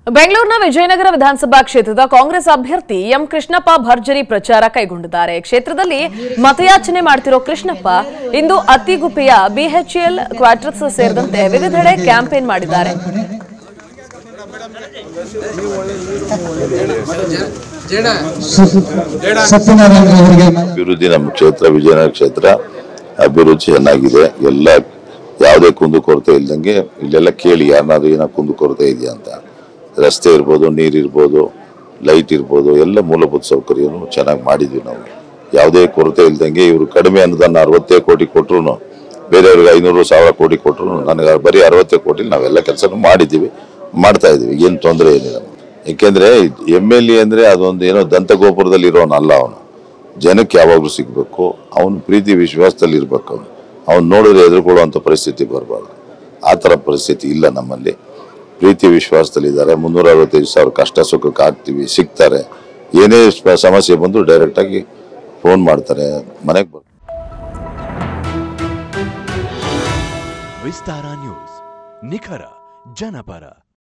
ಬೆಂಗಳೂರಿನ ವಿಜಯನಗರ ವಿಧಾನಸಭಾ ಕ್ಷೇತ್ರದ ಕಾಂಗ್ರೆಸ್ ಅಭ್ಯರ್ಥಿ ಎಂ ಕೃಷ್ಣಪ್ಪ ಭರ್ಜರಿ ಪ್ರಚಾರ ಕೈಗೊಂಡಿದ್ದಾರೆ ಕ್ಷೇತ್ರದಲ್ಲಿ ಮತಯಾಚನೆ ಮಾಡ್ತಿರೋ ಕೃಷ್ಣಪ್ಪ ಇಂದು ಅತ್ತಿಗುಪ್ಪೆಯ ಬಿಎಚ್ಎಲ್ ಕ್ವಾರ್ಟರ್ಸ್ ಸೇರಿದಂತೆ ವಿವಿಧೆಡೆ ಕ್ಯಾಂಪೇನ್ ಮಾಡಿದ್ದಾರೆ ಸತ್ಯನಾರಾಯಣ ಅವರಿಗೆ ಅಭಿವೃದ್ಧಿ ನಮ್ಮ ಕ್ಷೇತ್ರ ವಿಜಯನಗರ ಕ್ಷೇತ್ರ ಅಭಿವೃದ್ಧಿ ಚೆನ್ನಾಗಿದೆ ಎಲ್ಲ ಯಾವುದೇ ಕುಂದುಕೊರತೆ ಇಲ್ದಂಗೆ ಇಲ್ಲೆಲ್ಲ ಕೇಳಿ ಯಾರನ್ನಾದ್ರೂ ಏನೋ ಕುಂದುಕೊರತೆ ಇದೆಯಾ ಅಂತ ರಸ್ತೆ ಇರ್ಬೋದು ನೀರಿರ್ಬೋದು ಲೈಟ್ ಇರ್ಬೋದು ಎಲ್ಲ ಮೂಲಭೂತ ಸೌಕರ್ಯನು ಚೆನ್ನಾಗಿ ಮಾಡಿದ್ವಿ ನಾವು ಯಾವುದೇ ಕೊರತೆ ಇಲ್ದಂಗೆ ಇವರು ಕಡಿಮೆ ಅನುದಾನ ಅರವತ್ತೇ ಕೋಟಿ ಕೊಟ್ಟರು ಬೇರೆಯವ್ರಿಗೆ ಐನೂರು ಸಾವಿರ ಕೋಟಿ ಕೊಟ್ಟರು ನನಗೆ ಬರೀ ಅರವತ್ತೇ ಕೋಟಿ ನಾವೆಲ್ಲ ಕೆಲಸನೂ ಮಾಡಿದ್ದೀವಿ ಮಾಡ್ತಾ ಇದೀವಿ ಏನು ತೊಂದರೆ ಏನಿಲ್ಲ ಏಕೆಂದ್ರೆ ಎಮ್ ಎಲ್ ಎ ಅಂದ್ರೆ ಅದೊಂದು ಏನೋ ದಂತಗೋಪುರದಲ್ಲಿ ಇರೋನಲ್ಲ ಅವನು ಜನಕ್ಕೆ ಯಾವಾಗಲೂ ಸಿಗಬೇಕು ಅವನು ಪ್ರೀತಿ ವಿಶ್ವಾಸದಲ್ಲಿ ಇರ್ಬೇಕು ಅವನು ಅವ್ನು ನೋಡಿದ್ರೆ ಎದುರುಕೊಳ್ಳುವಂಥ ಪರಿಸ್ಥಿತಿ ಬರಬಾರ್ದು ಆ ಥರ ಪರಿಸ್ಥಿತಿ ಇಲ್ಲ ನಮ್ಮಲ್ಲಿ ಪ್ರೀತಿ ವಿಶ್ವಾಸದಲ್ಲಿದ್ದಾರೆ ಮುನ್ನೂರ ಅರವತ್ತೈದು ಸಾವಿರ ಕಷ್ಟ ಸುಖಕ್ಕೆ ಹಾಕ್ತೀವಿ ಸಿಗ್ತಾರೆ ಏನೇ ಸ- ಸಮಸ್ಯೆ ಬಂದರೂ ಡೈರೆಕ್ಟಾಗಿ ಫೋನ್ ಮಾಡ್ತಾರೆ ಮನೆಗೆ ಬರ್ತಾರೆ ವಿಸ್ತಾರ ನ್ಯೂಸ್ ನಿಖರ ಜನಪರ